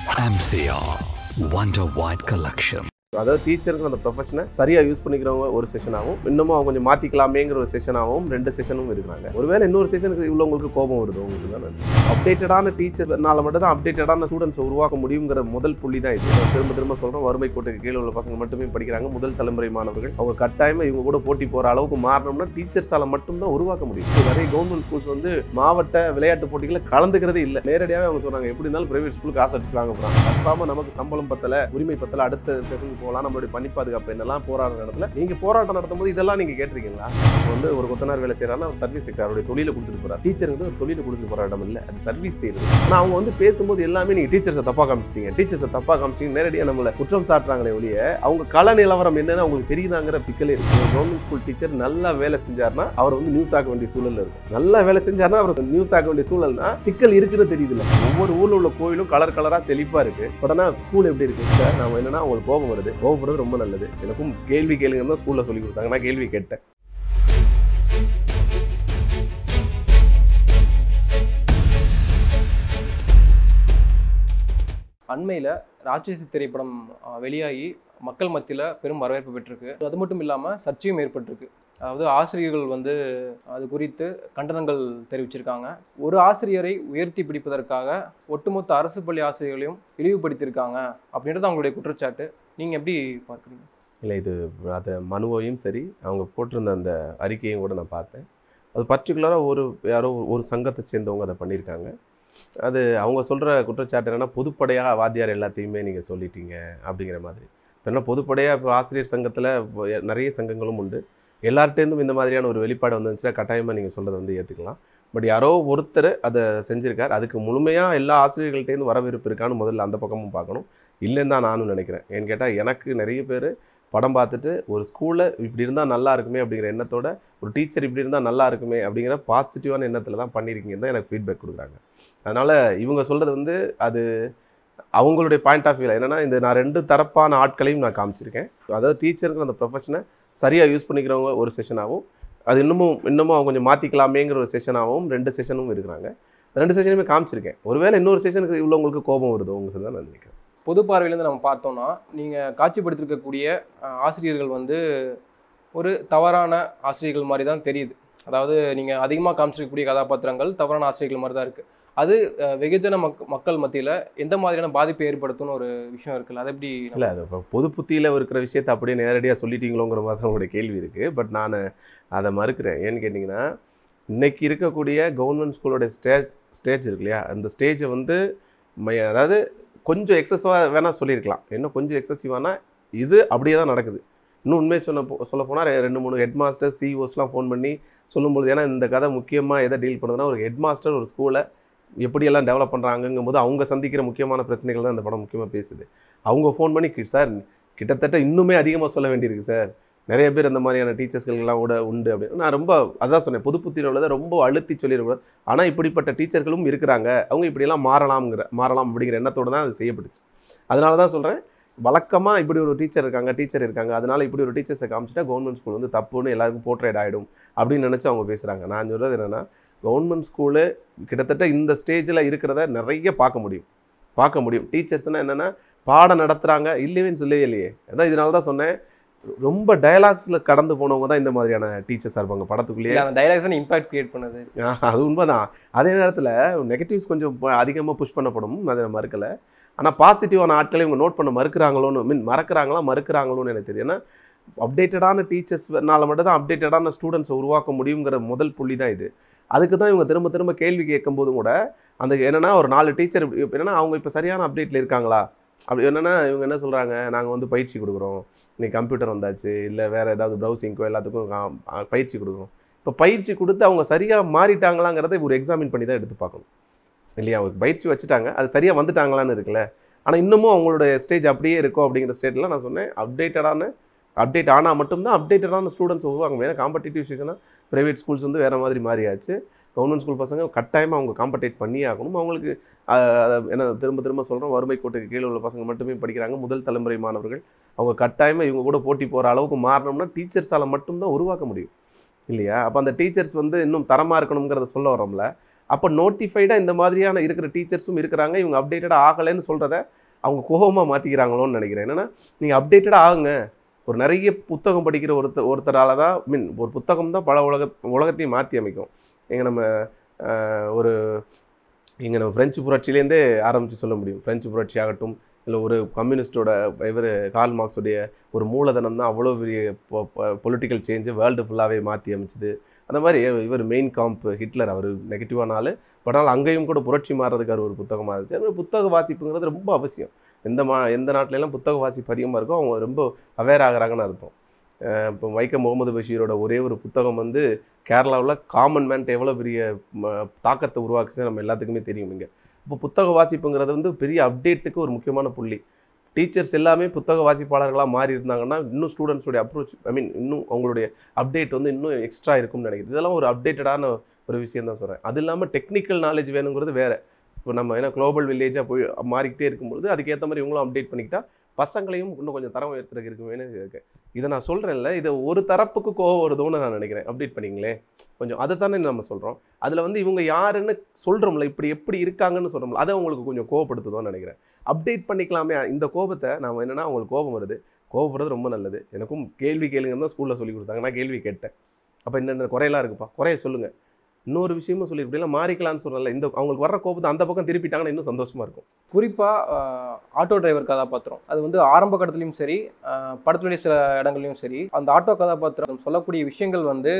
MCR Wonder White Collection. அதாவது டீச்சருக்கு அந்த ப்ரொஃபஷனை சரியாக யூஸ் பண்ணிக்கிறவங்க ஒரு செஷனாகவும் இன்னமும் அவங்க கொஞ்சம் மாற்றிக்கலாமேங்கிற ஒரு செஷனாகவும் ரெண்டு செஷனும் இருக்கிறாங்க ஒருவேளை இன்னொரு செஷனுக்கு இவ்வளோ உங்களுக்கு கோபம் வருது உங்களுக்கு தான் அப்டேட்டடான டீச்சர்னால மட்டும் தான் அப்டேட்டடான ஸ்டூடெண்ட்ஸை உருவாக்க முடியுங்கிற முதல் புள்ளி தான் இது நான் திரும்ப திரும்ப சொல்கிறோம் வறுமை கோட்டுக்கு கீழே உள்ள பசங்க மட்டுமே படிக்கிறாங்க முதல் தலைமுறை மாணவர்கள் அவங்க கட்டாயமாக இவங்க கூட போட்டி போகிற அளவுக்கு மாறணும்னா டீச்சர்ஸால் மட்டும்தான் உருவாக்க முடியும் இப்ப நிறைய கவர்மெண்ட் ஸ்கூல்ஸ் வந்து மாவட்ட விளையாட்டு போட்டிகளை கலந்துக்கிறதே இல்லை நேரடியாகவே அவங்க சொன்னாங்க எப்படி இருந்தாலும் பிரைவேட் ஸ்கூலுக்கு காசு அடிச்சு வாங்க போகிறாங்க கன்ஃபார்மாக நமக்கு சம்பளம் பத்தல உரிமை பத்தல அடுத்த செஷனுக்கு போகலாம் நம்மளுடைய பணி பாதுகாப்பு என்னெல்லாம் போராட்டம் நடத்தல நீங்கள் போராட்டம் நடத்தும் போது இதெல்லாம் நீங்கள் கேட்டிருக்கீங்களா இப்போ வந்து ஒரு கொத்தனார் வேலை செய்யறாருன்னா அவர் சர்வீஸ் செக்டர் அவருடைய தொழிலை கொடுத்துட்டு போறார் டீச்சருக்கு ஒரு தொழிலை கொடுத்துட்டு போகிற இடம் இல்லை அது சர்வீஸ் செய்யுது ஆனால் அவங்க வந்து பேசும்போது எல்லாமே நீங்கள் டீச்சர்ஸை தப்பாக காமிச்சிட்டீங்க டீச்சர்ஸை தப்பாக காமிச்சிட்டீங்க நேரடியாக நம்மளை குற்றம் சாட்டுறாங்களே ஒழிய அவங்க கள நிலவரம் என்னன்னு அவங்களுக்கு தெரியுதாங்கிற சிக்கலே இருக்கு கவர்மெண்ட் ஸ்கூல் டீச்சர் நல்லா வேலை செஞ்சார்னா அவர் வந்து நியூஸ் ஆக்க வேண்டிய சூழல் இருக்கும் நல்லா வேலை செஞ்சார்னா அவர் நியூஸ் ஆக்க வேண்டிய சூழல்னா சிக்கல் இருக்குன்னு தெரியுது இல்லை ஒவ்வொரு ஊர்ல உள்ள கோயிலும் கலர் கலரா செழிப்பா இருக்கு பட் ஆனால் ஸ்கூல் எப்படி இருக்கு சார் நம்ம என்னன்னா அவங்களுக்கு கோபம் வருது கோபப்படுறது ரொம்ப நல்லது எனக்கும் கேள்வி கேளுங்க தான் ஸ்கூல்ல சொல்லி கொடுத்தாங்க நான் கேள்வி கேட்டேன் அண்மையில் ராட்சசி திரைப்படம் அஹ், வெளியாகி மக்கள் மத்தியில் பெரும் வரவேற்பு பெற்றிருக்கு அது மட்டும் இல்லாமல் சர்ச்சையும் ஏற்பட்டிருக்கு அதாவது ஆசிரியர்கள் வந்து அது குறித்து கண்டனங்கள் தெரிவிச்சிருக்காங்க ஒரு ஆசிரியரை உயர்த்தி பிடிப்பதற்காக ஒட்டுமொத்த அரசு பள்ளி ஆசிரியர்களையும் இழிவுபடுத்தியிருக்காங்க அப்படின்றது அவங்களுடைய குற்றச்சாட்டு நீங்கள் எப்படி பார்க்குறீங்க இல்லை இது அதை மனுவையும் சரி அவங்க போட்டிருந்த அந்த அறிக்கையும் கூட நான் பார்த்தேன் அது பர்டிகுலராக ஒரு யாரோ ஒரு- ஒரு சங்கத்தை சேர்ந்தவங்க அதை பண்ணியிருக்காங்க அது அவங்க சொல்கிற குற்றச்சாட்டு என்னென்னா பொதுப்படையாக வாத்தியார் எல்லாத்தையுமே நீங்கள் சொல்லிட்டீங்க அப்படிங்கிற மாதிரி இப்போ என்ன பொதுப்படையாக இப்போ ஆசிரியர் சங்கத்தில் நிறைய சங்கங்களும் உண்டு எல்லார்ட்டேருந்தும் இந்த மாதிரியான ஒரு வெளிப்பாடு வந்துச்சுன்னா கட்டாயமாக நீங்கள் சொல்கிறத வந்து ஏற்றுக்கலாம் பட் யாரோ ஒருத்தர் அதை செஞ்சுருக்கார் அதுக்கு முழுமையாக எல்லா ஆசிரியர்கள்ட்டேருந்து வரவேற்பு இருக்கான்னு முதல்ல அந்த பக்கமும் பார்க்கணும் இல்லைன்னு தான் நானும் நினைக்கிறேன் ஏன்னு கேட்டால் எனக்கு நிறைய பேர் படம் பார்த்துட்டு ஒரு ஸ்கூலில் இப்படி இருந்தால் நல்லா இருக்குமே அப்படிங்கிற எண்ணத்தோட ஒரு டீச்சர் இப்படி இருந்தால் நல்லா இருக்குமே அப்படிங்கிற பாசிட்டிவான எண்ணத்தில் தான் பண்ணியிருக்கீங்கன்னு தான் எனக்கு ஃபீட்பேக் கொடுக்குறாங்க அதனால் இவங்க சொல்கிறது வந்து அது அவங்களுடைய பாயிண்ட் ஆஃப் வியூவில் என்னென்னா இந்த நான் ரெண்டு தரப்பான ஆட்களையும் நான் காமிச்சிருக்கேன் அதாவது டீச்சருங்கிற அந்த ப்ரொஃபஷனை சரியாக யூஸ் பண்ணிக்கிறவங்க ஒரு செஷனாகவும் அது இன்னமும் இன்னமும் அவங்க கொஞ்சம் மாற்றிக்கலாமேங்கிற ஒரு செஷனாகவும் ரெண்டு செஷனும் இருக்கிறாங்க ரெண்டு செஷனுமே காமிச்சிருக்கேன் ஒருவேளை இன்னொரு செஷனுக்கு இவ்வளோ உங்களுக்கு கோபம் வருது உங்களுக்கு தான் நான் நினைக்கிறேன் பொது பார்வையிலேருந்து நம்ம பார்த்தோம்னா நீங்கள் காட்சிப்படுத்திருக்கக்கூடிய அஹ், ஆசிரியர்கள் வந்து ஒரு தவறான ஆசிரியர்கள் மாதிரி தான் தெரியுது அதாவது நீங்கள் அதிகமாக காமிச்சிருக்கக்கூடிய கதாபாத்திரங்கள் தவறான ஆசிரியர்கள் மாதிரி தான் இருக்குது அது அஹ், வெகுஜன மக் மக்கள் மத்தியில் எந்த மாதிரியான பாதிப்பை ஏற்படுத்தும்னு ஒரு விஷயம் இருக்குல்ல அது எப்படி நம்ம- இல்லை அது இப்போ பொது புத்தியில் இருக்கிற விஷயத்தை அப்படியே நேரடியாக சொல்லிட்டீங்களோங்கிற மாதிரி தான் உங்களுடைய கேள்வி இருக்குது பட் நான் அதை மறுக்கிறேன் ஏன்னு கேட்டிங்கன்னா இன்னைக்கு இருக்கக்கூடிய கவர்மெண்ட் ஸ்கூலோட ஸ்டேஜ் ஸ்டேஜ் இருக்கு இல்லையா அந்த ஸ்டேஜை வந்து மை- அதாவது கொஞ்சம் எக்ஸசிவாக வேணால் சொல்லியிருக்கலாம் இன்னும் கொஞ்சம் எக்ஸசிவானா இது அப்படியே தான் நடக்குது இன்னும் உண்மையை சொன்ன சொல்ல போனால் ரெண்டு மூணு ஹெட் மாஸ்டர் சிஓஸ்லாம் ஃபோன் பண்ணி சொல்லும்பொழுது ஏன்னா இந்த கதை முக்கியமாக எதை டீல் பண்ணுதுன்னா ஒரு ஹெட் மாஸ்டர் ஒரு ஸ்கூலை எப்படியெல்லாம் டெவலப் பண்ணுறாங்கங்கும் போது அவங்க சந்திக்கிற முக்கியமான பிரச்சனைகள் தான் இந்த படம் முக்கியமாக பேசுது அவங்க ஃபோன் பண்ணி "கி- சார் கிட்டத்தட்ட இன்னுமே அதிகமாக சொல்ல வேண்டியிருக்கு சார் நிறைய பேர் இந்த மாதிரியான டீச்சர்ஸ்கள்லாம் கூட உண்டு அப்படின்னு நான் ரொம்ப அதான் சொன்னேன் பொது புத்தியில் உள்ளதை ரொம்ப அழுத்தி சொல்லிடக்கூடாது ஆனால் இப்படிப்பட்ட டீச்சர்களும் இருக்கிறாங்க அவங்க இப்படியெல்லாம் மாறலாம்ங்கிற மாறலாம் அப்படிங்கிற எண்ணத்தோடு தான் அது செய்யப்பட்டுச்சு அதனால தான் சொல்கிறேன் வழக்கமாக இப்படி ஒரு டீச்சர் இருக்காங்க டீச்சர் இருக்காங்க அதனால இப்படி ஒரு டீச்சர்ஸை காமிச்சிட்டா கவர்மெண்ட் ஸ்கூல் வந்து தப்புன்னு எல்லாருக்கும் போர்ட்ரேட் ஆகிடும் அப்படின்னு நினச்சி அவங்க பேசுகிறாங்க நான் சொல்கிறது என்னென்னா கவர்மெண்ட் ஸ்கூலு கிட்டத்தட்ட இந்த ஸ்டேஜில் இருக்கிறத நிறைய பார்க்க முடியும் பார்க்க முடியும் டீச்சர்ஸ்னால் என்னென்னா பாடம் நடத்துகிறாங்க இல்லையேன்னு சொல்லவே இல்லையே அதான் இதனால தான் சொன்னேன் ரொம்ப டயலாக்ஸில் கடந்து போனவங்க தான் இந்த மாதிரியான டீச்சர்ஸாக இருப்பாங்க படத்துக்குள்ளேயே இல்ல அந்த டைலாக்ஸ் இம்பாக்ட் கிரியேட் பண்ணுது ஆஹ், அது உண்மைதான் அதே நேரத்தில் நெகட்டிவ்ஸ் கொஞ்சம் அதிகமாக புஷ் பண்ணப்படும் அதை நான் மறுக்கலை ஆனால் பாசிட்டிவான ஆட்களை இவங்க நோட் பண்ண மறுக்கிறாங்களோன்னு மீன் மறக்கிறாங்களா மறுக்கிறாங்களோன்னு எனக்கு தெரியும் ஏன்னா அப்டேட்டடான டீச்சர்ஸ்னால மட்டும் தான் அப்டேட்டடான ஸ்டூடெண்ட்ஸை உருவாக்க முடியுங்கிற முதல் புள்ளி தான் இது அதுக்கு தான் இவங்க திரும்ப திரும்ப கேள்வி கேட்கும் போதும் கூட அந்த என்னன்னா ஒரு நாலு டீச்சர் என்னன்னா அவங்க இப்போ சரியான அப்டேட்டில் இருக்காங்களா அப்படி என்னன்னா இவங்க என்ன சொல்கிறாங்க நாங்கள் வந்து பயிற்சி கொடுக்குறோம் இன்னைக்கு கம்ப்யூட்டர் வந்தாச்சு இல்லை வேறு ஏதாவது ப்ரௌசிங்க்கோ எல்லாத்துக்கும் கா- ஆ, பயிற்சி கொடுக்குறோம் இப்போ பயிற்சி கொடுத்து அவங்க சரியாக மாறிட்டாங்களாங்கிறத ஒரு எக்ஸாமின் பண்ணி தான் எடுத்து பார்க்கணும் இல்லையா அவங்க பயிற்சி வச்சுட்டாங்க அது சரியாக வந்துட்டாங்களான்னு இருக்குல்ல ஆனால் இன்னமும் அவங்களோட ஸ்டேஜ் அப்படியே இருக்கும் அப்படிங்கிற ஸ்டேட்டில் நான் சொன்னேன் அப்டேட்டடான அப்டேட் ஆனால் மட்டும்தான் அப்டேட்டடான ஸ்டூடெண்ட்ஸ் உருவாங்க ஏன்னா காம்படிட்டிவ் சுச்சுவேஷனாக ப்ரைவேட் ஸ்கூல்ஸ் வந்து வேறு மாதிரி மாறியாச்சு கவர்மெண்ட் ஸ்கூல் பசங்க கட்டாயமாக அவங்க காம்படேட் பண்ணியே ஆகணும் அவங்களுக்கு ஆஹ், அதை என்ன திரும்ப திரும்ப சொல்கிறோம் வறுமை கோட்டுக்கு கீழே உள்ள பசங்க மட்டுமே படிக்கிறாங்க முதல் தலைமுறை மாணவர்கள் அவங்க கட்டாயமாக இவங்க கூட போட்டி போகிற அளவுக்கு மாறணும்னா டீச்சர்ஸால் மட்டும்தான் உருவாக்க முடியும் இல்லையா அப்போ அந்த டீச்சர்ஸ் வந்து இன்னும் தரமாக இருக்கணுங்கிறத சொல்ல வரோம்ல அப்போ நோட்டிஃபைடாக இந்த மாதிரியான இருக்கிற டீச்சர்ஸும் இருக்கிறாங்க இவங்க அப்டேட்டடாக ஆகலைன்னு சொல்கிறத அவங்க கோபமாக மாற்றிக்கிறாங்களோன்னு நினைக்கிறேன் என்னென்னா நீங்கள் அப்டேட்டடாக ஆகுங்க ஒரு நிறைய புத்தகம் படிக்கிற ஒருத்தர் ஒருத்தரால தான் மீன் ஒரு புத்தகம் தான் பல உலக உலகத்தையும் மாற்றி அமைக்கும் எங்கள் நம்ம ஆஹ், ஒரு இங்கே நம்ம ஃப்ரெஞ்சு புரட்சியிலேருந்தே ஆரம்பித்து சொல்ல முடியும் ஃப்ரெஞ்சு புரட்சி ஆகட்டும் இல்லை ஒரு கம்யூனிஸ்டோட இவர் கால் மார்க்ஸுடைய ஒரு மூலதனம் தான் அவ்வளோ பெரிய பொலிட்டிக்கல் சேஞ்சு வேர்ல்டு ஃபுல்லாகவே மாற்றி அமைச்சுது அந்த மாதிரி இவர் மெயின் காம்ப் ஹிட்லர் அவர் நெகட்டிவான ஆள் பட் ஆனால் அங்கேயும் கூட புரட்சி மாறுறதுக்கு அவர் ஒரு புத்தகமாக இருந்துச்சு அது மாதிரி புத்தக வாசிப்புங்கிறது ரொம்ப அவசியம் எந்த மா எந்த நாட்டுல எல்லாம் புத்தக வாசிப்பு அதிகமாக இருக்கோ அவங்க ரொம்ப அவேர் ஆகுறாங்கன்னு அர்த்தம் அஹ் இப்போ வைக்கம் முகமது பஷீரோட ஒரே ஒரு புத்தகம் வந்து கேரளாவில் காமன் மேன்ட்டு எவ்வளோ பெரிய ம- தாக்கத்தை உருவாக்குச்சு நம்ம எல்லாத்துக்குமே தெரியும் இங்கே இப்போ புத்தக வாசிப்புங்கிறது வந்து பெரிய அப்டேட்டுக்கு ஒரு முக்கியமான புள்ளி டீச்சர்ஸ் எல்லாமே புத்தக வாசிப்பாளர்களாக மாறி இருந்தாங்கன்னா இன்னும் ஸ்டூடெண்ட்ஸோடைய அப்ரோச் ஐ மீன் இன்னும் அவங்களுடைய அப்டேட் வந்து இன்னும் எக்ஸ்ட்ரா இருக்கும்னு நினைக்கிறேன் இதெல்லாம் ஒரு அப்டேட்டடான ஒரு விஷயம் தான் சொல்கிறேன் அது இல்லாமல் டெக்னிக்கல் நாலேஜ் வேணுங்கிறது வேறு இப்போ நம்ம ஏன்னா குளோபல் வில்லேஜாக போய் மாறிக்கிட்டே இருக்கும்பொழுது அதுக்கேற்ற மாதிரி இவங்களும் அப்டேட் பண்ணிக்கிட்டா பசங்களையும் இன்னும் கொஞ்சம் தரம் உயர்த்துறதுக்கு இருக்குமேனு இருக்கு இதை நான் சொல்கிறேன்ல இதை ஒரு தரப்புக்கு கோவம் வருதோன்னு நான் நினைக்கிறேன் அப்டேட் பண்ணிங்களே கொஞ்சம் அதை தானே நம்ம சொல்கிறோம் அதில் வந்து இவங்க யாருன்னு சொல்கிறோம்ல இப்படி எப்படி இருக்காங்கன்னு சொல்கிறோம்ல அதை உங்களுக்கு கொஞ்சம் கோவப்படுத்துதோன்னு நினைக்கிறேன் அப்டேட் பண்ணிக்கலாமே இந்த கோபத்தை நான் என்னென்னா அவங்களுக்கு கோபம் வருது கோவப்படுறது ரொம்ப நல்லது எனக்கும் கேள்வி கேளுங்கன்னு தான் ஸ்கூலில் சொல்லி கொடுத்தாங்க நான் கேள்வி கேட்டேன் அப்போ என்னென்ன குறையெல்லாம் இருக்குப்பா குறைய சொல்லுங்கள் இன்னொரு விஷயமும் சொல்லி இப்படிலாம் மாறிக்கலாம்னு சொல்கிறேன்ல இந்த அவங்களுக்கு வர்ற கோபத்தை அந்த பக்கம் திருப்பிட்டாங்கன்னா இன்னும் சந்தோஷமாக இருக்கும் குறிப்பாக ஆட்டோ டிரைவர் கதாபாத்திரம் அது வந்து ஆரம்ப கட்டத்துலையும் சரி ஆஹ் படத்துடைய சில இடங்கள்லையும் சரி அந்த ஆட்டோ கதாபாத்திரம் சொல்லக்கூடிய விஷயங்கள் வந்து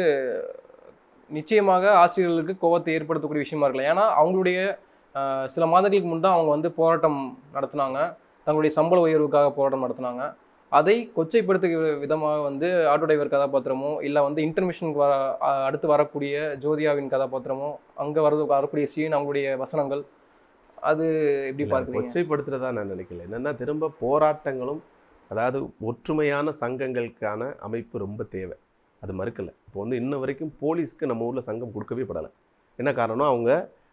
நிச்சயமாக ஆசிரியர்களுக்கு கோபத்தை ஏற்படுத்தக்கூடிய விஷயமா இருக்கலாம் ஏன்னா அவங்களுடைய ஆஹ் சில மாதங்களுக்கு முன் தான் அவங்க வந்து போராட்டம் நடத்தினாங்க தங்களுடைய சம்பள உயர்வுக்காக போராட்டம் நடத்தினாங்க அதை கொச்சைப்படுத்துகிற விதமாக வந்து ஆட்டோ டிரைவர் கதாபாத்திரமோ இல்லை வந்து இன்டர்மிஷனுக்கு வர ஆஹ் அடுத்து வரக்கூடிய ஜோதியாவின் கதாபாத்திரமோ அங்கே வர வரக்கூடிய சீன் அவங்களுடைய வசனங்கள் அது எப்படி இல்ல, பார்க்குறீங்க கொச்சைப்படுத்துறதா நான் நினைக்கல என்னன்னா திரும்ப போராட்டங்களும் அதாவது ஒற்றுமையான சங்கங்களுக்கான அமைப்பு ரொம்ப தேவை அது மறுக்கல இப்போ வந்து இன்ன வரைக்கும் போலீஸ்க்கு நம்ம ஊரில் சங்கம் கொடுக்கவே படலை என்ன காரணம் அவங்க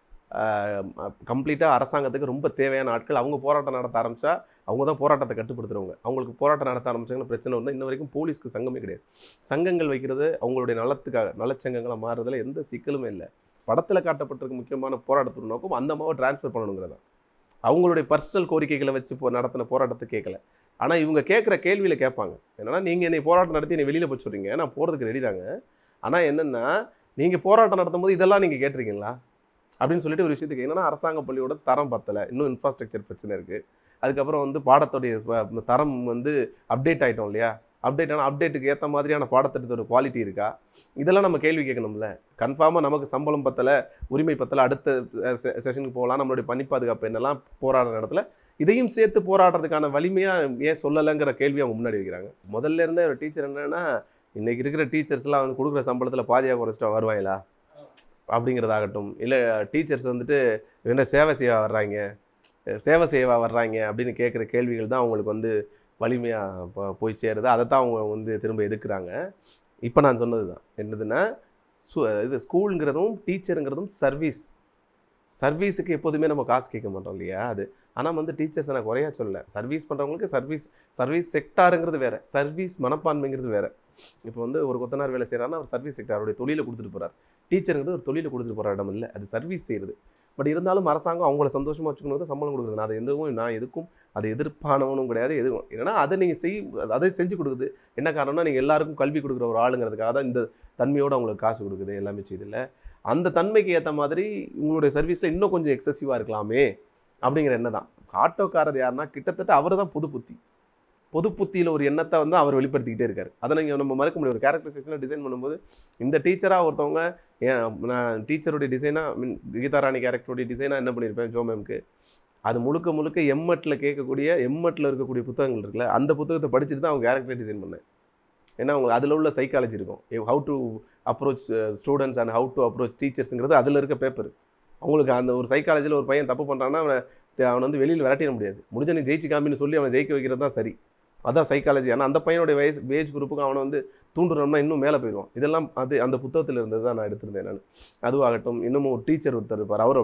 கம்ப்ளீட்டாக அரசாங்கத்துக்கு ரொம்ப தேவையான ஆட்கள் அவங்க போராட்டம் நடத்த ஆரம்பிச்சா அவங்க தான் போராட்டத்தை கட்டுப்படுத்துறவங்க அவங்களுக்கு போராட்டம் நடத்த ஆரம்பிச்சாங்கன்னு பிரச்சனை வந்தால் இன்ன வரைக்கும் போலீஸ்க்கு சங்கமே கிடையாது சங்கங்கள் வைக்கிறது அவங்களுடைய நலத்துக்காக நலச்சங்கங்களாக மாறுறதுல எந்த சிக்கலுமே இல்லை படத்தில் காட்டப்பட்டிருக்க முக்கியமான போராட்டத்தோட நோக்கம் அந்த அம்மாவை டிரான்ஸ்ஃபர் பண்ணணுங்கிறது தான். அவங்களுடைய பர்சனல் கோரிக்கைகளை வச்சு இப்போ நடத்தின போராட்டத்தை கேட்கல ஆனால் இவங்க கேட்குற கேள்வியில் கேட்பாங்க என்னன்னா நீங்கள் என்னை போராட்டம் நடத்தி என்னை வெளியில் போய் சொல்றீங்க நான் போகிறதுக்கு ரெடி தாங்க ஆனால் என்னென்னா நீங்கள் போராட்டம் நடத்தும் போது இதெல்லாம் நீங்கள் கேட்டிருக்கீங்களா அப்படின்னு சொல்லிட்டு ஒரு விஷயத்துக்கு என்னன்னா அரசாங்க பள்ளியோட தரம் பத்தலை இன்னும் இன்ஃப்ராஸ்ட்ரக்சர் பிரச்சனை இருக்குது அதுக்கப்புறம் வந்து பாடத்துடைய ஸ்வ- தரம் வந்து அப்டேட் ஆகிட்டோம் இல்லையா அப்டேட் ஆனால் அப்டேட்டுக்கு ஏற்ற மாதிரியான பாடத்திட்டத்தோட குவாலிட்டி இருக்கா இதெல்லாம் நம்ம கேள்வி கேட்கணும்ல கன்ஃபார்மாக நமக்கு சம்பளம் பத்தலை உரிமை பத்தலை அடுத்த செஷனுக்கு போகலாம் நம்மளுடைய பணி பாதுகாப்பு என்னெல்லாம் போராடுற இடத்துல இதையும் சேர்த்து போராடுறதுக்கான வலிமையாக ஏன் சொல்லலைங்கிற கேள்வி அவங்க முன்னாடி வைக்கிறாங்க முதல்ல இருந்தே ஒரு டீச்சர் என்னன்னா இன்னைக்கு இருக்கிற டீச்சர்ஸ்லாம் வந்து கொடுக்குற சம்பளத்தில் பாதியாக குறைச்சிட்டு வருவாங்களா அப்படிங்கிறதாகட்டும் இல்லை டீச்சர்ஸ் வந்துட்டு என்ன சேவை செய்ய வர்றாங்க சேவை செய்யவா வர்றாங்க அப்படின்னு கேட்குற கேள்விகள் தான் அவங்களுக்கு வந்து வலிமையாக போய் சேருது அதை தான் அவங்க வந்து திரும்ப எதுக்குறாங்க இப்போ நான் சொன்னது தான் என்னதுன்னா சு- இது ஸ்கூலுங்கிறதும் டீச்சருங்கிறதும் சர்வீஸ் சர்வீஸுக்கு எப்போதுமே நம்ம காசு கேட்க மாட்டோம் இல்லையா அது ஆனால் வந்து டீச்சர்ஸ் நான் குறையா சொல்லல சர்வீஸ் பண்ணுறவங்களுக்கு சர்வீஸ் சர்வீஸ் செக்டாருங்கிறது வேற சர்வீஸ் மனப்பான்மைங்கிறது வேற இப்போ வந்து ஒரு கொத்தனார் வேலை செய்கிறாருன்னா அவர் சர்வீஸ் செக்டாருடைய தொழிலை கொடுத்துட்டு போறார் டீச்சருங்கிறது ஒரு தொழிலை கொடுத்துட்டு போகிற இடம் இல்லை அது சர்வீஸ் செய்கிறது பட் இருந்தாலும் அரசாங்கம் அவங்கள சந்தோஷமாக வச்சுக்கணும் தான் சம்பளம் கொடுக்குறது நான் அதை எதுவும் நான் எதுக்கும் அதை எதிர்ப்பானவனும் கிடையாது எதுவும் ஏன்னா அதை நீங்கள் செய் அதை செஞ்சு கொடுக்குது என்ன காரணம்னா நீங்கள் எல்லாருக்கும் கல்வி கொடுக்குற ஒரு ஆளுங்கிறதுக்காக தான் இந்த தன்மையோடு அவங்களுக்கு காசு கொடுக்குது எல்லாமே செய்தில்ல அந்த தன்மைக்கு ஏற்ற மாதிரி உங்களுடைய சர்வீஸில் இன்னும் கொஞ்சம் எக்ஸசிவாக இருக்கலாமே அப்படிங்கிற எண்ணம் தான் ஆட்டோக்காரர் யாருன்னா கிட்டத்தட்ட அவர் தான் புது புத்தி பொது புத்தியில் ஒரு எண்ணத்தை வந்து அவர் வெளிப்படுத்திக்கிட்டே இருக்காரு அதை நீங்கள் நம்ம மறக்க முடியும் ஒரு கேரக்டரைசேஷனில் டிசைன் பண்ணும்போது இந்த டீச்சராக ஒருத்தவங்க ஏன் நான் டீச்சருடைய டிசைனாக மீன் கீதா ராணி கேரக்டருடைய டிசைனாக என்ன பண்ணியிருப்பேன் ஜோ மேம்க்கு அது முழுக்க முழுக்க எம்எட்டில் கேட்கக்கூடிய எம்எட்டில் இருக்கக்கூடிய புத்தகங்கள் இருக்குல்ல அந்த புத்தகத்தை படிச்சுட்டு தான் அவங்க கேரக்டரை டிசைன் பண்ணேன் ஏன்னா அவங்க அதில் உள்ள சைக்காலஜி இருக்கும் how to approach students and how to approach டீச்சர்ஸுங்கிறது அதில் இருக்க பேப்பர் அவங்களுக்கு அந்த ஒரு சைக்காலஜியில் ஒரு பையன் தப்பு பண்ணுறான்னா அவனை அவனை வந்து வெளியில் விரட்டிட முடியாது முடிஞ்ச நீ ஜெயிச்சு காமின்னு சொல்லி அவனை ஜெயிக்க வைக்கிறது தான் சரி அதான் சைக்காலஜி ஆனால் அந்த பையனுடைய வயசு ஏஜ் குரூப்புக்கு அவனை வந்து தூண்டுறோம்னா இன்னும் மேலே போயிடுவான் இதெல்லாம் அது அந்த புத்தகத்தில் இருந்தது தான் நான் எடுத்திருந்தேன் நான் அதுவாகட்டும் இன்னமும் ஒரு டீச்சர் ஒருத்தர் இருப்பார் அவர் அப்படி தான்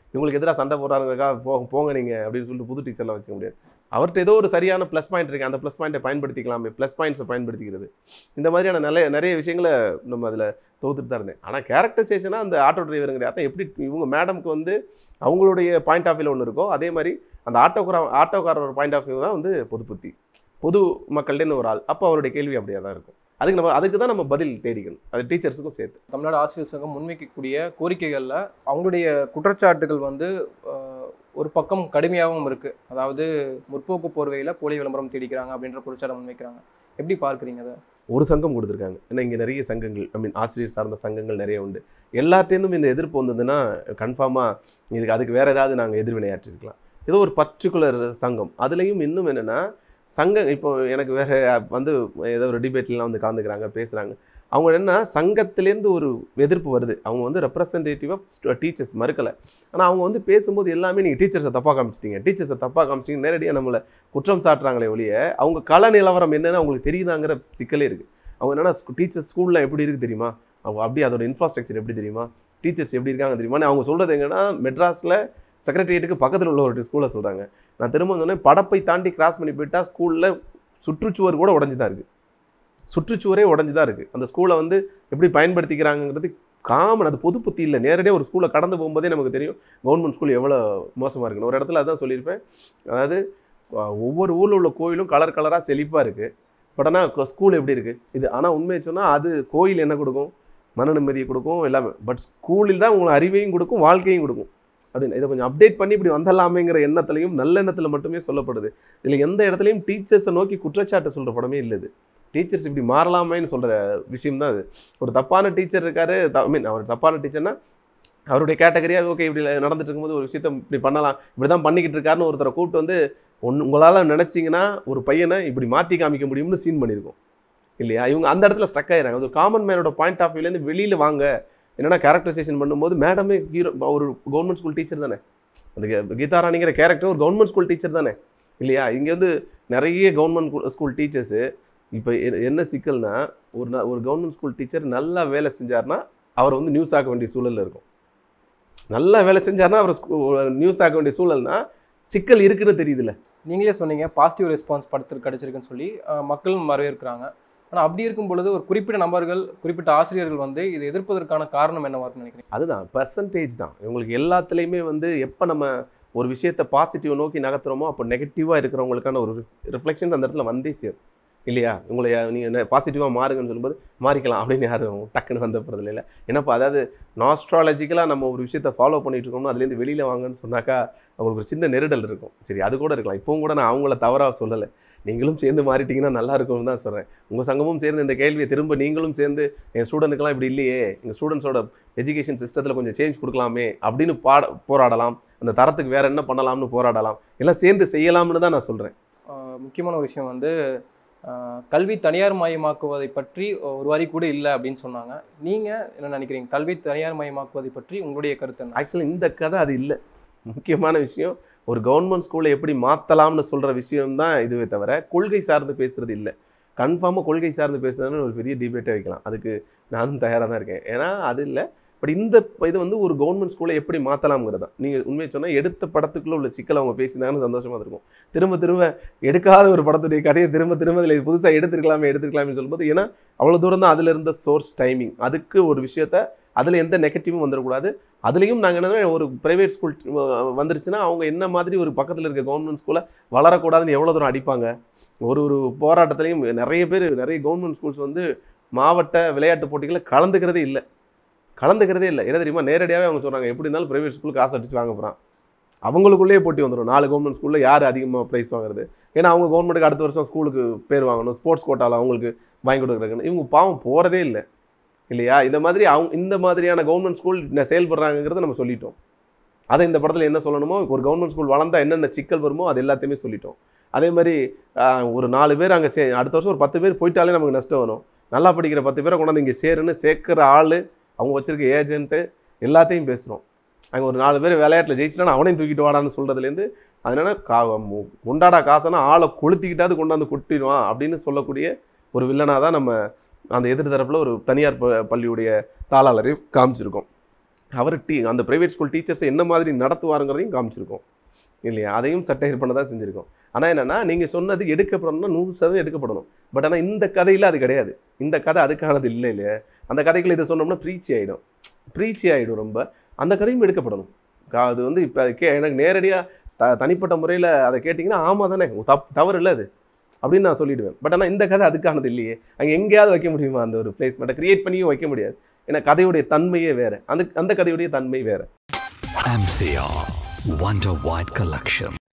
இவங்களுக்கு எதிராக சண்டை போடுறாங்கக்கா போங்க போங்க நீங்கள் அப்படின்னு சொல்லிட்டு புது டீச்சர்லாம் வச்சுக்க முடியாது அவர்கிட்ட ஏதோ ஒரு சரியான ப்ளஸ் பாயிண்ட் இருக்குது அந்த ப்ளஸ் பாயிண்ட்டை பயன்படுத்திக்கலாமே ப்ளஸ் பாயிண்ட்ஸை பயன்படுத்திக்கிறது இந்த மாதிரியான நிறைய நிறைய விஷயங்களை நம்ம அதில் தோத்துட்டு தான் இருந்தேன் ஆனால் கேரக்டரைசேஷனாக அந்த ஆட்டோ டிரைவருங்கிற அர்த்தம் எப்படி இவங்க மேடம்க்கு வந்து அவங்களுடைய பாயிண்ட் ஆஃப் வியூவில் ஒன்று இருக்கோ அதே மாதிரி அந்த ஆட்டோக்கார ஆட்டோக்காரர் பாயிண்ட் ஆஃப் வியூ தான் வந்து பொது புத்தி பொது மக்கள்கிட்டேருந்து ஒரு ஆள் அப்போ அவருடைய கேள்வி அப்படியே தான் இருக்கும் அதுக்கு நம்ம அதுக்கு தான் நம்ம பதில் தேடிக்கணும் அது டீச்சர்ஸுக்கும் சேர்த்து தமிழ்நாடு ஆசிரியர் சங்கம் முன்வைக்கக்கூடிய கோரிக்கைகளில் அவங்களுடைய குற்றச்சாட்டுகள் வந்து ஆஹ், ஒரு பக்கம் கடுமையாகவும் இருக்குது அதாவது முற்போக்கு போர்வையில் போலி விளம்பரம் தேடிக்கிறாங்க அப்படின்ற குற்றச்சாட்டை முன்வைக்கிறாங்க எப்படி பார்க்குறீங்க அதை ஒரு சங்கம் கொடுத்துருக்காங்க ஏன்னா இங்கே நிறைய சங்கங்கள் ஐ மீன் ஆசிரியர் சார்ந்த சங்கங்கள் நிறைய உண்டு எல்லார்ட்டேருந்தும் இந்த எதிர்ப்பு வந்ததுன்னா கன்ஃபார்மாக இதுக்கு அதுக்கு வேறு ஏதாவது நாங்கள் எதிர்வினையாற்றிருக்கலாம் ஏதோ ஒரு பர்டிகுலர் சங்கம் அதுலேயும் இன்னும் என்னென்னா சங்கம் இப்போ எனக்கு வேறு வந்து ஏதோ ஒரு டிபேட்லாம் வந்து கலந்துக்கிறாங்க பேசுகிறாங்க அவங்க என்ன சங்கத்திலேருந்து ஒரு எதிர்ப்பு வருது அவங்க வந்து ரெப்ரசன்டேட்டிவாக டீச்சர்ஸ் மறுக்கலை ஆனால் அவங்க வந்து பேசும்போது எல்லாமே நீங்கள் டீச்சர்ஸை தப்பாக காமிச்சிட்டீங்க டீச்சர்ஸை தப்பாக காமிச்சிட்டீங்க நேரடியாக நம்மளை குற்றம் சாட்டுறாங்களே ஒழிய அவங்க கள நிலவரம் என்னன்னு அவங்களுக்கு தெரியுதாங்கிற சிக்கலே இருக்குது அவங்க என்னன்னா டீச்சர்ஸ் ஸ்கூலில் எப்படி இருக்குது தெரியுமா அவங்க அப்படி அதோட இன்ஃப்ராஸ்ட்ரக்சர் எப்படி தெரியுமா டீச்சர்ஸ் எப்படி இருக்காங்க தெரியுமா அவங்க சொல்கிறது எங்கன்னா மெட்ராஸில் செக்ரட்டரியேட்டுக்கு பக்கத்தில் உள்ள ஒரு ஸ்கூலை சொல்கிறாங்க நான் திரும்ப சொன்னேன் படப்பை தாண்டி கிராஸ் பண்ணி போயிட்டா ஸ்கூலில் சுற்றுச்சுவர் கூட உடஞ்சி தான் இருக்குது சுற்றுச்சுவரே உடஞ்சி தான் இருக்குது அந்த ஸ்கூலை வந்து எப்படி பயன்படுத்திக்கிறாங்கங்கிறது காமன் அது பொது புத்தி இல்லை நேரடியாக ஒரு ஸ்கூலை கடந்து போகும்போதே நமக்கு தெரியும் கவர்மெண்ட் ஸ்கூல் எவ்வளோ மோசமாக இருக்குன்னு ஒரு இடத்துல அதான் சொல்லியிருப்பேன் அதாவது அஹ், ஒவ்வொரு ஊரில் உள்ள கோயிலும் கலர் கலராக செழிப்பாக இருக்குது பட் ஆனால் ஸ்கூல் எப்படி இருக்குது இது ஆனால் உண்மையை சொன்னால் அது கோயில் என்ன கொடுக்கும் மன நிம்மதியை கொடுக்கும் எல்லாமே பட் ஸ்கூலில் தான் உங்களை அறிவையும் கொடுக்கும் வாழ்க்கையும் கொடுக்கும் அப்படின்னு இதை கொஞ்சம் அப்டேட் பண்ணி இப்படி வந்துடலாமேங்கிற எண்ணத்துலையும் நல்ல எண்ணத்தில் மட்டுமே சொல்லப்படுது இதில் எந்த இடத்துலையும் டீச்சர்ஸை நோக்கி குற்றச்சாட்டு சொல்கிற படமே இல்லை இது டீச்சர்ஸ் இப்படி மாறலாமேன்னு சொல்கிற விஷயம் தான் அது ஒரு தப்பான டீச்சர் இருக்காரு ஐ மீன் அவர் தப்பான டீச்சர்னா அவருடைய கேட்டகரியாக ஓகே இப்படி நடந்துட்டு இருக்கும்போது ஒரு விஷயத்த இப்படி பண்ணலாம் இப்படி தான் பண்ணிக்கிட்டு இருக்காருன்னு ஒருத்தரை கூப்பிட்டு வந்து ஒன்று உங்களால் நினச்சிங்கன்னா ஒரு பையனை இப்படி மாற்றி காமிக்க முடியும்னு சீன் பண்ணியிருக்கோம் இல்லையா இவங்க அந்த இடத்துல ஸ்டக் ஆயிடுறாங்க அது காமன் மேனோட பாயிண்ட் ஆஃப் வியூலேருந்து வெளியில் வாங்க என்னன்னா கேரக்டரைசேஷன் பண்ணும்போது மேடமே ஹீரோ ஒரு கவர்மெண்ட் ஸ்கூல் டீச்சர் தானே அந்த கீ- கீதா ராணிங்கிற கேரக்டர் ஒரு கவர்மெண்ட் ஸ்கூல் டீச்சர் தானே இல்லையா இங்கே வந்து நிறைய கவர்மெண்ட் ஸ்கூல் டீச்சர்ஸு இப்போ என்ன சிக்கல்னா ஒரு ந- ஒரு கவர்மெண்ட் ஸ்கூல் டீச்சர் நல்லா வேலை செஞ்சார்னா அவர் வந்து நியூஸ் ஆக்க வேண்டிய சூழல்ல இருக்கும் நல்லா வேலை செஞ்சார்னா அவர் நியூஸ் ஆக்க வேண்டிய சூழல்னா சிக்கல் இருக்குன்னு தெரியுதுல்ல நீங்களே சொன்னீங்க பாசிட்டிவ் ரெஸ்பான்ஸ் படத்துக்கு கிடைச்சிருக்குன்னு சொல்லி ஆஹ், மக்களும் வரவேற்கிறாங்க ஆனால் அப்படி இருக்கும் பொழுது ஒரு குறிப்பிட்ட நபர்கள் குறிப்பிட்ட ஆசிரியர்கள் வந்து இதை எதிர்ப்பதற்கான காரணம் என்னவா இருக்குன்னு நினைக்கிறீங்க அதுதான் பர்சன்டேஜ் தான் உங்களுக்கு எல்லாத்துலேயுமே வந்து எப்போ நம்ம ஒரு விஷயத்தை பாசிட்டிவ் நோக்கி நகர்த்துறோமோ அப்போ நெகட்டிவாக இருக்கிறவங்களுக்கான ஒரு ரிஃப்ளெக்ஷன்ஸ் அந்த இடத்துல வந்தே சேரும் இல்லையா உங்களை நீங்கள் பாசிட்டிவாக மாறுங்கன்னு சொல்லும்போது மாறிக்கலாம் அப்படின்னு யாரும் டக்குன்னு வந்த போகிறது இல்லை என்னப்பா அதாவது நாஸ்ட்ராலஜிக்கலாக நம்ம ஒரு விஷயத்தை ஃபாலோ பண்ணிட்டு இருக்கோம்னா அதுலேருந்து வெளியில் வாங்கன்னு சொன்னாக்கா அவங்களுக்கு ஒரு சின்ன நெருடல் இருக்கும் சரி அது கூட இருக்கலாம் இப்போவும் கூட நான் அவங்கள தவறாக சொல்லலை நீங்களும் சேர்ந்து மாறிட்டீங்கன்னா நல்லா இருக்கும்னு தான் சொல்கிறேன் உங்கள் சங்கமும் சேர்ந்து இந்த கேள்வியை திரும்ப நீங்களும் சேர்ந்து என் ஸ்டூடெண்ட்டுக்கெல்லாம் இப்படி இல்லையே எங்கள் ஸ்டூடெண்ட்ஸோட எஜுகேஷன் சிஸ்டத்தில் கொஞ்சம் சேஞ்ச் கொடுக்கலாமே அப்படின்னு பாட போராடலாம் அந்த தரத்துக்கு வேற என்ன பண்ணலாம்னு போராடலாம் எல்லாம் சேர்ந்து செய்யலாம்னு தான் நான் சொல்கிறேன் ஆஹ், முக்கியமான ஒரு விஷயம் வந்து ஆஹ், கல்வி தனியார் மயமாக்குவதை பற்றி ஒரு வரி கூட இல்லை அப்படின்னு சொன்னாங்க நீங்கள் என்ன நினைக்கிறீங்க கல்வி தனியார் மயமாக்குவதை பற்றி உங்களுடைய கருத்து என்ன ஆக்சுவலி இந்த கதை அது இல்லை முக்கியமான விஷயம் ஒரு கவர்மெண்ட் ஸ்கூலை எப்படி மாற்றலாம்னு சொல்கிற விஷயம் தான் இதுவே தவிர கொள்கை சார்ந்து பேசுறது இல்லை கன்ஃபார்மாக கொள்கை சார்ந்து பேசுறதுன்னு ஒரு பெரிய டிபேட்டே வைக்கலாம் அதுக்கு நானும் தயாராக தான் இருக்கேன் ஏன்னா அது இல்லை பட் இந்த இது வந்து ஒரு கவர்மெண்ட் ஸ்கூலை எப்படி மாற்றலாம்ங்கிறது தான் நீங்கள் உண்மையை சொன்னால் எடுத்த படத்துக்குள்ள உள்ள சிக்கலை அவங்க பேசினாங்கன்னு சந்தோஷமாக இருக்கும் திரும்ப திரும்ப எடுக்காத ஒரு படத்துடைய கதையை திரும்ப திரும்ப இதில் புதுசாக எடுத்துருக்கலாமே எடுத்துருக்கலாமே சொல்லும்போது ஏன்னா அவ்வளோ தூரம் தான் அதில் இருந்த சோர்ஸ் டைமிங் அதுக்கு ஒரு விஷயத்த அதில் எந்த நெகட்டிவும் வந்துடக்கூடாது அதுலேயும் நாங்கள் என்ன ஒரு ப்ரைவேட் ஸ்கூல் வந்துருச்சுன்னா அவங்க என்ன மாதிரி ஒரு பக்கத்தில் இருக்க கவர்மெண்ட் ஸ்கூலை வளரக்கூடாதுன்னு எவ்வளோ தூரம் அடிப்பாங்க ஒரு ஒரு போராட்டத்துலேயும் நிறைய பேர் நிறைய கவர்மெண்ட் ஸ்கூல்ஸ் வந்து மாவட்ட விளையாட்டு போட்டிகளில் கலந்துக்கிறதே இல்லை கலந்துக்கிறதே இல்லை என்ன தெரியுமா நேரடியாகவே அவங்க சொல்கிறாங்க எப்படி இருந்தாலும் ப்ரைவேட் ஸ்கூல் காசு அடிச்சு வாங்க போகிறான் அவங்களுக்குள்ளேயே போட்டி வந்துடும் நாலு கவர்மெண்ட் ஸ்கூலில் யார் அதிகமாக ப்ரைஸ் வாங்குறது ஏன்னா அவங்க கவர்மெண்ட்டுக்கு அடுத்த வருஷம் ஸ்கூலுக்கு பேர் வாங்கணும் ஸ்போர்ட்ஸ் கோட்டாவில் அவங்களுக்கு வாங்கி கொடுக்குறாங்கன்னு இவங்க பாவம் போகிறதே இல்லை இல்லையா இந்த மாதிரி அவங்க இந்த மாதிரியான கவர்மெண்ட் ஸ்கூல் செயல்படுறாங்கிறத நம்ம சொல்லிட்டோம் அதை இந்த படத்தில் என்ன சொல்லணுமோ ஒரு கவர்மெண்ட் ஸ்கூல் வளர்ந்தா என்னென்ன சிக்கல் வருமோ அது எல்லாத்தையுமே சொல்லிட்டோம் அதே மாதிரி ஆஹ், ஒரு நாலு பேர் அங்கே சே அடுத்த வருஷம் ஒரு பத்து பேர் போயிட்டாலே நமக்கு நஷ்டம் வரும் நல்லா படிக்கிற பத்து பேரை கொண்டாந்து இங்கே சேருன்னு சேர்க்குற ஆள் அவங்க வச்சிருக்க ஏஜென்ட்டு எல்லாத்தையும் பேசுகிறோம் அங்கே ஒரு நாலு பேர் விளையாட்டில் ஜெயிச்சிட்டானா அவனையும் தூக்கிட்டு வாடான்னு சொல்கிறதுலேருந்து அதனால கா மு- கொண்டாடா காசனா ஆளை கொளுத்திக்கிட்டாவது கொண்டாந்து கொட்டிடுவான் அப்படின்னு சொல்லக்கூடிய ஒரு வில்லனாக தான் நம்ம அந்த எதிர் தரப்புல ஒரு தனியார் ப- பள்ளியுடைய தாளாளரை காமிச்சிருக்கோம் அவர் டீ அந்த ப்ரைவேட் ஸ்கூல் டீச்சர்ஸை என்ன மாதிரி நடத்துவாருங்கிறதையும் காமிச்சிருக்கோம் இல்லையா அதையும் சட்டையர் பண்ண தான் செஞ்சுருக்கோம் ஆனால் என்னென்னா நீங்கள் சொன்னது எடுக்கப்படணும்னா நூறு சதவீதம் எடுக்கப்படணும் பட் ஆனால் இந்த கதையில் அது கிடையாது இந்த கதை அதுக்கானது இல்லை இல்லையா அந்த கதைகள் இதை சொன்னோம்னா ப்ரீச்சி ஆகிடும் ப்ரீச்சி ஆகிடும் ரொம்ப அந்த கதையும் எடுக்கப்படணும் கா- அது வந்து இப்போ கே எனக்கு நேரடியாக த தனிப்பட்ட முறையில் அதை கேட்டிங்கன்னா ஆமாம் தானே தப் தவறு இல்லை அது அப்படின்னு நான் சொல்லிடுவேன் பட் ஆனால் இந்த கதை அதுக்கானது இல்லையே அங்கே எங்கேயாவது வைக்க முடியுமா அந்த ஒரு பிளேஸ்மெண்ட்டை கிரியேட் பண்ணியும் வைக்க முடியாது ஏன்னா கதையுடைய தன்மையே வேறு அந்த அந்த கதையுடைய தன்மை வேறு MCR Wonder White Collection.